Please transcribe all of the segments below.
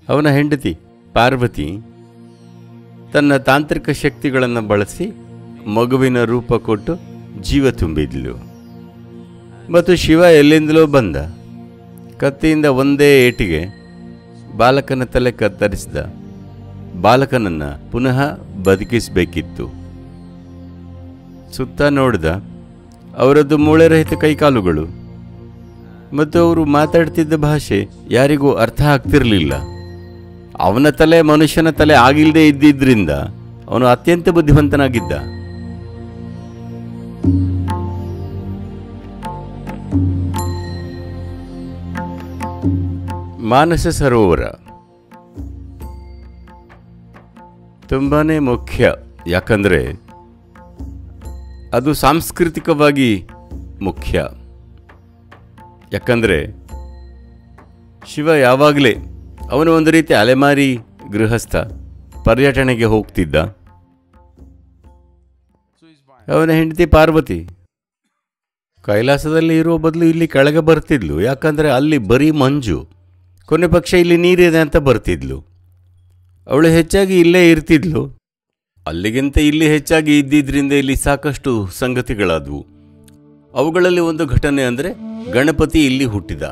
ಅವನ ಹೆಂಡತಿ ಪಾರ್ವತಿ ತನ್ನ ತಾಂತ್ರಿಕ ಶಕ್ತಿಗಳನ್ನು ಬಳಸಿ ಮಗುವಿನ ರೂಪ ಕೊಟ್ಟು ಜೀವ ತುಂಬಿದ್ಲು ಮತ್ತು ಶಿವ ಎಲ್ಲಿಂದಲೋ ಬಂದ ಕತ್ತಿಯಿಂದ ಒಂದೇ ಏಟಿಗೆ ಬಾಲಕನ ತಲೆ ಕತ್ತರಿಸಿದ ಬಾಲಕನನ್ನ ಪುನಃ ಬದುಕಿಸಬೇಕಿತ್ತು ಸುತ್ತ ನೋಡಿದ ಅವರದ್ದು ಮೂಳೆರಹಿತ ಕೈಕಾಲುಗಳು ಮತ್ತು ಅವರು ಮಾತಾಡ್ತಿದ್ದ ಭಾಷೆ ಯಾರಿಗೂ ಅರ್ಥ ಆಗ್ತಿರಲಿಲ್ಲ ಅವನ ತಲೆ ಮನುಷ್ಯನ ತಲೆ ಆಗಿಲ್ಲದೆ ಇದ್ದಿದ್ರಿಂದ ಅವನು ಅತ್ಯಂತ ಬುದ್ಧಿವಂತನಾಗಿದ್ದ ಮಾನಸ ಸರೋವರ ತುಂಬಾನೇ ಮುಖ್ಯ ಯಾಕಂದ್ರೆ ಅದು ಸಾಂಸ್ಕೃತಿಕವಾಗಿ ಮುಖ್ಯ ಯಾಕಂದ್ರೆ ಶಿವ ಯಾವಾಗಲೇ ಅವನು ಒಂದು ರೀತಿ ಅಲೆಮಾರಿ ಗೃಹಸ್ಥ ಪರ್ಯಟನೆಗೆ ಹೋಗ್ತಿದ್ದ ಅವನ ಹೆಂಡತಿ ಪಾರ್ವತಿ ಕೈಲಾಸದಲ್ಲಿ ಇರುವ ಬದಲು ಇಲ್ಲಿ ಕೆಳಗೆ ಬರ್ತಿದ್ಲು ಯಾಕಂದರೆ ಅಲ್ಲಿ ಬರೀ ಮಂಜು ಕೊನೆ ಪಕ್ಷ ಇಲ್ಲಿ ನೀರಿದೆ ಅಂತ ಬರ್ತಿದ್ಲು ಅವಳು ಹೆಚ್ಚಾಗಿ ಇಲ್ಲೇ ಇರ್ತಿದ್ಲು ಅಲ್ಲಿಗಿಂತ ಇಲ್ಲಿ ಹೆಚ್ಚಾಗಿ ಇದ್ದಿದ್ರಿಂದ ಇಲ್ಲಿ ಸಾಕಷ್ಟು ಸಂಗತಿಗಳಾದವು ಅವುಗಳಲ್ಲಿ ಒಂದು ಘಟನೆ ಅಂದರೆ ಗಣಪತಿ ಇಲ್ಲಿ ಹುಟ್ಟಿದ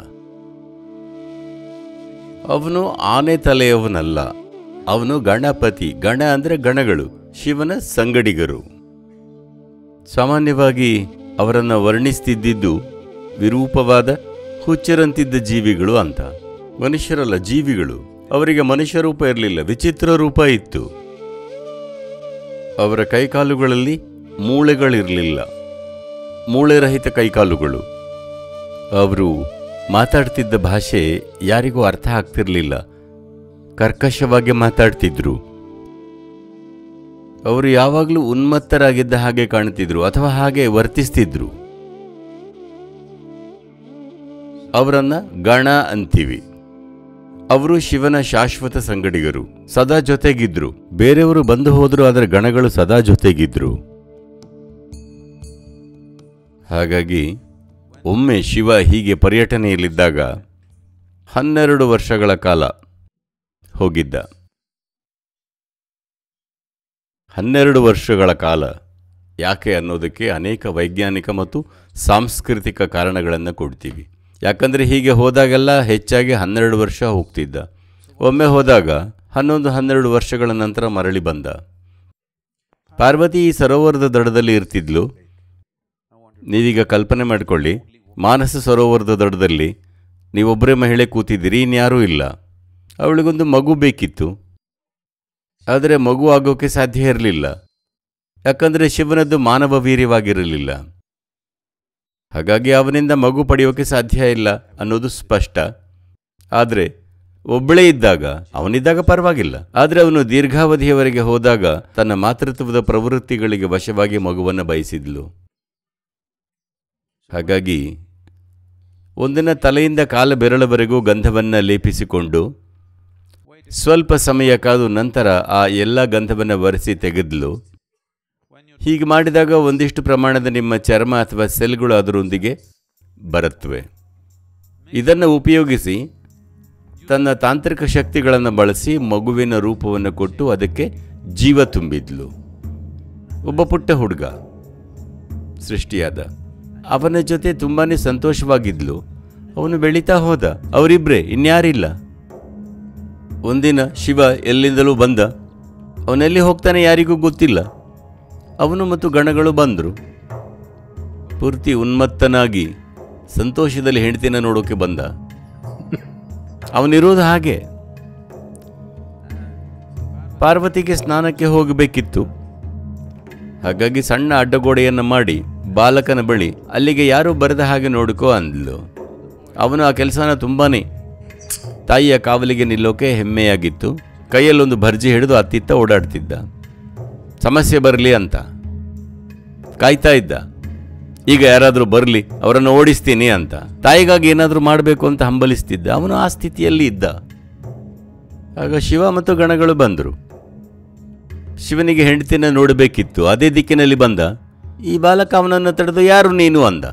ಅವನು ಆನೆ ತಲೆಯವನಲ್ಲ ಅವನು ಗಣಪತಿ ಗಣ ಅಂದರೆ ಗಣಗಳು ಶಿವನ ಸಂಗಡಿಗರು ಸಾಮಾನ್ಯವಾಗಿ ಅವರನ್ನು ವರ್ಣಿಸ್ತಿದ್ದಿದ್ದು ವಿರೂಪವಾದ ಹುಚ್ಚರಂತಿದ್ದ ಜೀವಿಗಳು ಅಂತ ಮನುಷ್ಯರಲ್ಲ ಜೀವಿಗಳು ಅವರಿಗೆ ಮನುಷ್ಯ ರೂಪ ಇರಲಿಲ್ಲ ವಿಚಿತ್ರ ರೂಪ ಇತ್ತು ಅವರ ಕೈಕಾಲುಗಳಲ್ಲಿ ಮೂಳೆಗಳಿರಲಿಲ್ಲ ಮೂಳೆರಹಿತ ಕೈಕಾಲುಗಳು ಅವರು ಮಾತಾಡ್ತಿದ್ದ ಭಾಷೆ ಯಾರಿಗೂ ಅರ್ಥ ಆಗ್ತಿರಲಿಲ್ಲ ಕರ್ಕಶವಾಗಿ ಮಾತಾಡ್ತಿದ್ರು ಅವರು ಯಾವಾಗಲೂ ಉನ್ಮತ್ತರಾಗಿದ್ದ ಹಾಗೆ ಕಾಣ್ತಿದ್ರು ಅಥವಾ ಹಾಗೆ ವರ್ತಿಸ್ತಿದ್ರು ಅವರನ್ನ ಗಣ ಅಂತೀವಿ ಅವರು ಶಿವನ ಶಾಶ್ವತ ಸಂಗಡಿಗರು ಸದಾ ಜೊತೆಗಿದ್ರು ಬೇರೆಯವರು ಬಂದು ಹೋದ್ರು ಆದರೆ ಗಣಗಳು ಸದಾ ಜೊತೆಗಿದ್ರು ಹಾಗಾಗಿ ಒಮ್ಮೆ ಶಿವ ಹೀಗೆ ಪರ್ಯಟನೆಯಲ್ಲಿದ್ದಾಗ ಹನ್ನೆರಡು ವರ್ಷಗಳ ಕಾಲ ಹೋಗಿದ್ದ ಹನ್ನೆರಡು ವರ್ಷಗಳ ಕಾಲ ಯಾಕೆ ಅನ್ನೋದಕ್ಕೆ ಅನೇಕ ವೈಜ್ಞಾನಿಕ ಮತ್ತು ಸಾಂಸ್ಕೃತಿಕ ಕಾರಣಗಳನ್ನು ಕೊಡ್ತೀವಿ ಯಾಕಂದರೆ ಹೀಗೆ ಹೋದಾಗೆಲ್ಲ ಹೆಚ್ಚಾಗಿ ಹನ್ನೆರಡು ವರ್ಷ ಹೋಗ್ತಿದ್ದ ಒಮ್ಮೆ ಹೋದಾಗ ಹನ್ನೊಂದು ಹನ್ನೆರಡು ವರ್ಷಗಳ ನಂತರ ಮರಳಿ ಬಂದ ಪಾರ್ವತಿ ಈ ಸರೋವರದ ದಡದಲ್ಲಿ ಇರ್ತಿದ್ಲು ನೀವೀಗ ಕಲ್ಪನೆ ಮಾಡಿಕೊಳ್ಳಿ ಮಾನಸ ಸರೋವರದ ದಡದಲ್ಲಿ ನೀವೊಬ್ಬರೇ ಮಹಿಳೆ ಕೂತಿದ್ದೀರಿ ಇನ್ಯಾರೂ ಇಲ್ಲ ಅವಳಿಗೊಂದು ಮಗು ಬೇಕಿತ್ತು ಆದರೆ ಮಗು ಆಗೋಕೆ ಸಾಧ್ಯ ಇರಲಿಲ್ಲ ಯಾಕಂದರೆ ಶಿವನದ್ದು ಮಾನವ ವೀರ್ಯವಾಗಿರಲಿಲ್ಲ ಹಾಗಾಗಿ ಅವನಿಂದ ಮಗು ಪಡೆಯೋಕೆ ಸಾಧ್ಯ ಇಲ್ಲ ಅನ್ನೋದು ಸ್ಪಷ್ಟ ಆದರೆ ಒಬ್ಬಳೇ ಇದ್ದಾಗ ಅವನಿದ್ದಾಗ ಪರವಾಗಿಲ್ಲ ಆದರೆ ಅವನು ದೀರ್ಘಾವಧಿಯವರೆಗೆ ಹೋದಾಗ ತನ್ನ ಮಾತೃತ್ವದ ಪ್ರವೃತ್ತಿಗಳಿಗೆ ವಶವಾಗಿ ಮಗುವನ್ನು ಬಯಸಿದ್ಲು ಹಾಗಾಗಿ ಒಂದಿನ ತಲೆಯಿಂದ ಕಾಲ ಬೆರಳವರೆಗೂ ಗಂಧವನ್ನು ಲೇಪಿಸಿಕೊಂಡು ಸ್ವಲ್ಪ ಸಮಯ ಕಾದು ನಂತರ ಆ ಎಲ್ಲ ಗಂಧವನ್ನು ಒರೆಸಿ ತೆಗೆದ್ಲು ಹೀಗೆ ಮಾಡಿದಾಗ ಒಂದಿಷ್ಟು ಪ್ರಮಾಣದ ನಿಮ್ಮ ಚರ್ಮ ಅಥವಾ ಸೆಲ್ಗಳು ಅದರೊಂದಿಗೆ ಬರುತ್ತವೆ ಇದನ್ನು ಉಪಯೋಗಿಸಿ ತನ್ನ ತಾಂತ್ರಿಕ ಶಕ್ತಿಗಳನ್ನು ಬಳಸಿ ಮಗುವಿನ ರೂಪವನ್ನು ಕೊಟ್ಟು ಅದಕ್ಕೆ ಜೀವ ತುಂಬಿದ್ಲು ಒಬ್ಬ ಪುಟ್ಟ ಹುಡುಗ ಸೃಷ್ಟಿಯಾದ ಅವನ ಜೊತೆ ತುಂಬಾನೇ ಸಂತೋಷವಾಗಿದ್ಲು ಅವನು ಬೆಳೀತಾ ಹೋದ ಅವರಿಬ್ರೇ ಇನ್ಯಾರಿಲ್ಲ ಒಂದಿನ ಶಿವ ಎಲ್ಲಿಂದಲೂ ಬಂದ ಅವನೆಲ್ಲಿ ಹೋಗ್ತಾನೆ ಯಾರಿಗೂ ಗೊತ್ತಿಲ್ಲ ಅವನು ಮತ್ತು ಗಣಗಳು ಬಂದರು ಪೂರ್ತಿ ಉನ್ಮತ್ತನಾಗಿ ಸಂತೋಷದಲ್ಲಿ ಹೆಂಡತಿನ ನೋಡೋಕೆ ಬಂದ ಅವನಿರೋದು ಹಾಗೆ ಪಾರ್ವತಿಗೆ ಸ್ನಾನಕ್ಕೆ ಹೋಗಬೇಕಿತ್ತು ಹಾಗಾಗಿ ಸಣ್ಣ ಅಡ್ಡಗೋಡೆಯನ್ನು ಮಾಡಿ ಬಾಲಕನ ಬಳಿ ಅಲ್ಲಿಗೆ ಯಾರೂ ಬರದ ಹಾಗೆ ನೋಡ್ಕೋ ಅಂದ್ಲು ಅವನು ಆ ಕೆಲಸನ ತುಂಬಾನೇ ತಾಯಿಯ ಕಾವಲಿಗೆ ನಿಲ್ಲೋಕೆ ಹೆಮ್ಮೆಯಾಗಿತ್ತು ಕೈಯಲ್ಲೊಂದು ಭರ್ಜಿ ಹಿಡಿದು ಅತ್ತಿತ್ತ ಓಡಾಡ್ತಿದ್ದ ಸಮಸ್ಯೆ ಬರಲಿ ಅಂತ ಕಾಯ್ತಾ ಇದ್ದ ಈಗ ಯಾರಾದರೂ ಬರಲಿ ಅವರನ್ನು ಓಡಿಸ್ತೀನಿ ಅಂತ ತಾಯಿಗಾಗಿ ಏನಾದರೂ ಮಾಡಬೇಕು ಅಂತ ಹಂಬಲಿಸ್ತಿದ್ದ ಅವನು ಆ ಸ್ಥಿತಿಯಲ್ಲಿ ಇದ್ದ ಆಗ ಶಿವ ಮತ್ತು ಗಣಗಳು ಬಂದರು ಶಿವನಿಗೆ ಹೆಂಡತಿನ ನೋಡಬೇಕಿತ್ತು ಅದೇ ದಿಕ್ಕಿನಲ್ಲಿ ಬಂದ ಈ ಬಾಲಕ ಅವನನ್ನು ತಡೆದು ಯಾರು ನೀನು ಅಂದ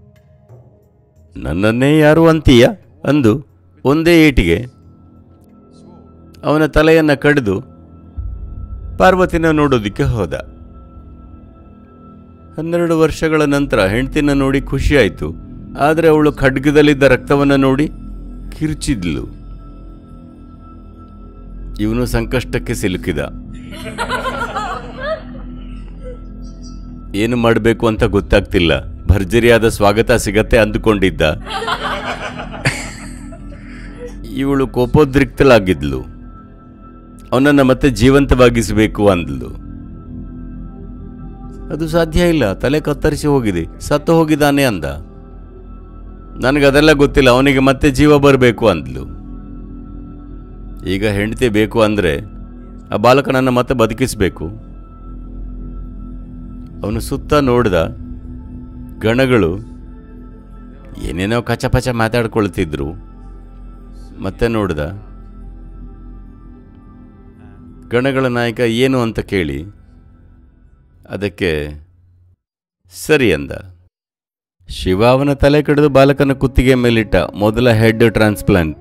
ನನ್ನನ್ನೇ ಯಾರು ಅಂತೀಯ ಅಂದು ಒಂದೇ ಏಟಿಗೆ ಅವನ ತಲೆಯನ್ನು ಕಡಿದು ಪಾರ್ವತಿನ ನೋಡೋದಿಕ್ಕೆ ಹೋದ ಹನ್ನೆರಡು ವರ್ಷಗಳ ನಂತರ ಹೆಂಡ್ತಿನ ನೋಡಿ ಖುಷಿಯಾಯಿತು ಆದರೆ ಅವಳು ಖಡ್ಗದಲ್ಲಿದ್ದ ರಕ್ತವನ್ನು ನೋಡಿ ಕಿರುಚಿದ್ಲು ಇವನು ಸಂಕಷ್ಟಕ್ಕೆ ಸಿಲುಕಿದ ಏನು ಮಾಡಬೇಕು ಅಂತ ಗೊತ್ತಾಗ್ತಿಲ್ಲ ಭರ್ಜರಿಯಾದ ಸ್ವಾಗತ ಸಿಗತ್ತೆ ಅಂದುಕೊಂಡಿದ್ದ ಇವಳು ಕೋಪೋದ್ರಿಕ್ತಳಾಗಿದ್ಲು ಅವನನ್ನು ಮತ್ತೆ ಜೀವಂತವಾಗಿಸಬೇಕು ಅಂದ್ಲು ಅದು ಸಾಧ್ಯ ಇಲ್ಲ ತಲೆ ಕತ್ತರಿಸಿ ಹೋಗಿದೆ ಸತ್ತು ಹೋಗಿದ್ದಾನೆ ಅಂದ ನನಗದೆಲ್ಲ ಗೊತ್ತಿಲ್ಲ ಅವನಿಗೆ ಮತ್ತೆ ಜೀವ ಬರಬೇಕು ಅಂದ್ಲು ಈಗ ಹೆಂಡತಿ ಬೇಕು ಅಂದರೆ ಆ ಬಾಲಕನನ್ನು ಮತ್ತೆ ಬದುಕಿಸಬೇಕು ಅವನು ಸುತ್ತ ನೋಡ್ದ ಗಣಗಳು ಏನೇನೋ ಕಚಪಚ ಮಾತಾಡ್ಕೊಳ್ತಿದ್ರು ಮತ್ತೆ ನೋಡ್ದ ಗಣಗಳ ನಾಯಕ ಏನು ಅಂತ ಕೇಳಿ ಅದಕ್ಕೆ ಸರಿ ಅಂದ ಶಿವ ಅವನ ತಲೆ ಕಡಿದು ಬಾಲಕನ ಕುತ್ತಿಗೆ ಮೇಲಿಟ್ಟ ಮೊದಲ ಹೆಡ್ ಟ್ರಾನ್ಸ್ಪ್ಲಾಂಟ್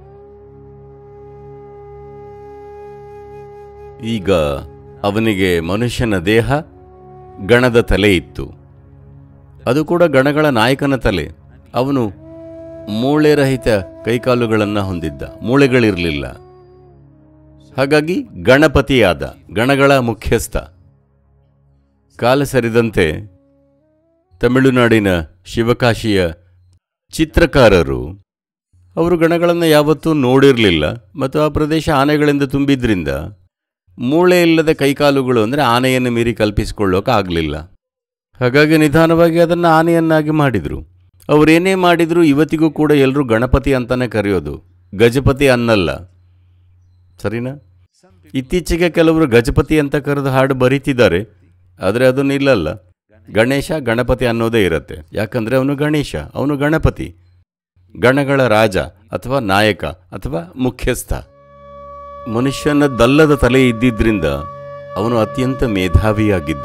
ಈಗ ಅವನಿಗೆ ಮನುಷ್ಯನ ದೇಹ ಗಣದ ತಲೆ ಇತ್ತು ಅದು ಕೂಡ ಗಣಗಳ ನಾಯಕನ ತಲೆ ಅವನು ಮೂಳೆ ರಹಿತ ಕೈಕಾಲುಗಳನ್ನು ಹೊಂದಿದ್ದ ಮೂಳೆಗಳಿರಲಿಲ್ಲ ಹಾಗಾಗಿ ಗಣಪತಿಯಾದ ಗಣಗಳ ಮುಖ್ಯಸ್ಥ ಕಾಲ ಸರಿದಂತೆ ತಮಿಳುನಾಡಿನ ಶಿವಕಾಶಿಯ ಚಿತ್ರಕಾರರು ಅವರು ಗಣಗಳನ್ನು ಯಾವತ್ತೂ ನೋಡಿರಲಿಲ್ಲ ಮತ್ತು ಆ ಪ್ರದೇಶ ಆನೆಗಳಿಂದ ತುಂಬಿದ್ರಿಂದ ಮೂಳೆ ಇಲ್ಲದ ಕೈಕಾಲುಗಳು ಅಂದರೆ ಆನೆಯನ್ನು ಮೀರಿ ಕಲ್ಪಿಸಿಕೊಳ್ಳೋಕೆ ಆಗಲಿಲ್ಲ ಹಾಗಾಗಿ ನಿಧಾನವಾಗಿ ಅದನ್ನು ಆನೆಯನ್ನಾಗಿ ಮಾಡಿದರು ಅವರೇನೇ ಮಾಡಿದರೂ ಇವತ್ತಿಗೂ ಕೂಡ ಎಲ್ಲರೂ ಗಣಪತಿ ಅಂತಾನೆ ಕರೆಯೋದು ಗಜಪತಿ ಅನ್ನಲ್ಲ ಸರಿನಾ ಇತ್ತೀಚೆಗೆ ಕೆಲವರು ಗಜಪತಿ ಅಂತ ಕರೆದು ಹಾಡು ಬರೀತಿದ್ದಾರೆ ಆದರೆ ಅದು ನಿಲ್ಲಲ್ಲ ಗಣೇಶ ಗಣಪತಿ ಅನ್ನೋದೇ ಇರುತ್ತೆ ಯಾಕಂದರೆ ಅವನು ಗಣೇಶ ಅವನು ಗಣಪತಿ ಗಣಗಳ ರಾಜ ಅಥವಾ ನಾಯಕ ಅಥವಾ ಮುಖ್ಯಸ್ಥ ಮನುಷ್ಯನದ್ದಲ್ಲದ ತಲೆ ಇದ್ದಿದ್ರಿಂದ ಅವನು ಅತ್ಯಂತ ಮೇಧಾವಿಯಾಗಿದ್ದ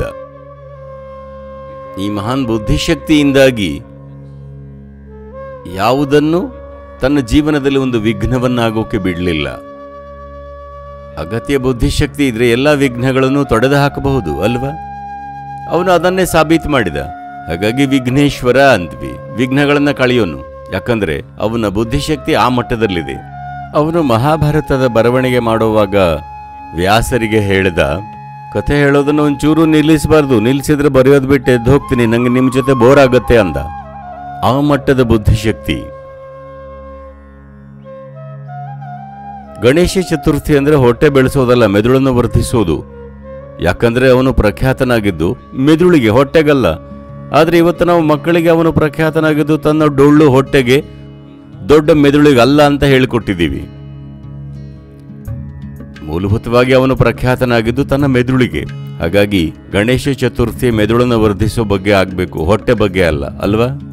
ಈ ಮಹಾನ್ ಬುದ್ಧಿಶಕ್ತಿಯಿಂದಾಗಿ ಯಾವುದನ್ನು ತನ್ನ ಜೀವನದಲ್ಲಿ ಒಂದು ವಿಘ್ನವನ್ನಾಗೋಕೆ ಬಿಡಲಿಲ್ಲ ಅಗತ್ಯ ಬುದ್ಧಿಶಕ್ತಿ ಇದ್ರೆ ಎಲ್ಲ ವಿಘ್ನಗಳನ್ನು ತೊಡೆದು ಹಾಕಬಹುದು ಅಲ್ವಾ ಅವನು ಅದನ್ನೇ ಸಾಬೀತು ಮಾಡಿದ ಹಾಗಾಗಿ ವಿಘ್ನೇಶ್ವರ ಅಂದ್ವಿ ವಿಘ್ನಗಳನ್ನ ಕಳೆಯೋನು ಯಾಕಂದ್ರೆ ಅವನ ಬುದ್ಧಿಶಕ್ತಿ ಆ ಮಟ್ಟದಲ್ಲಿದೆ ಅವನು ಮಹಾಭಾರತದ ಬರವಣಿಗೆ ಮಾಡುವಾಗ ವ್ಯಾಸರಿಗೆ ಹೇಳ್ದ ಕಥೆ ಹೇಳೋದನ್ನು ಒಂಚೂರು ನಿಲ್ಲಿಸಬಾರ್ದು ನಿಲ್ಲಿಸಿದ್ರೆ ಬರೆಯೋದು ಬಿಟ್ಟು ಎದ್ದು ಹೋಗ್ತೀನಿ ನಂಗೆ ನಿಮ್ಮ ಜೊತೆ ಬೋರ್ ಆಗತ್ತೆ ಅಂದ ಆ ಮಟ್ಟದ ಬುದ್ಧಿಶಕ್ತಿ ಗಣೇಶ ಚತುರ್ಥಿ ಅಂದ್ರೆ ಹೊಟ್ಟೆ ಬೆಳೆಸೋದಲ್ಲ ಮೆದುಳನ್ನು ವರ್ಧಿಸೋದು ಯಾಕಂದ್ರೆ ಅವನು ಪ್ರಖ್ಯಾತನಾಗಿದ್ದು ಮೆದುಳಿಗೆ ಹೊಟ್ಟೆಗಲ್ಲ ಆದ್ರೆ ಇವತ್ತು ನಾವು ಮಕ್ಕಳಿಗೆ ಅವನು ಪ್ರಖ್ಯಾತನಾಗಿದ್ದು ತನ್ನ ಡೊಳ್ಳು ಹೊಟ್ಟೆಗೆ ದೊಡ್ಡ ಮೆದುಳಿಗೆ ಅಲ್ಲ ಅಂತ ಹೇಳಿಕೊಟ್ಟಿದ್ದೀವಿ ಮೂಲಭೂತವಾಗಿ ಅವನು ಪ್ರಖ್ಯಾತನಾಗಿದ್ದು ತನ್ನ ಮೆದುಳಿಗೆ ಹಾಗಾಗಿ ಗಣೇಶ ಚತುರ್ಥಿ ಮೆದುಳನ್ನು ವರ್ಧಿಸೋ ಬಗ್ಗೆ ಆಗಬೇಕು ಹೊಟ್ಟೆ ಬಗ್ಗೆ ಅಲ್ಲ ಅಲ್ವಾ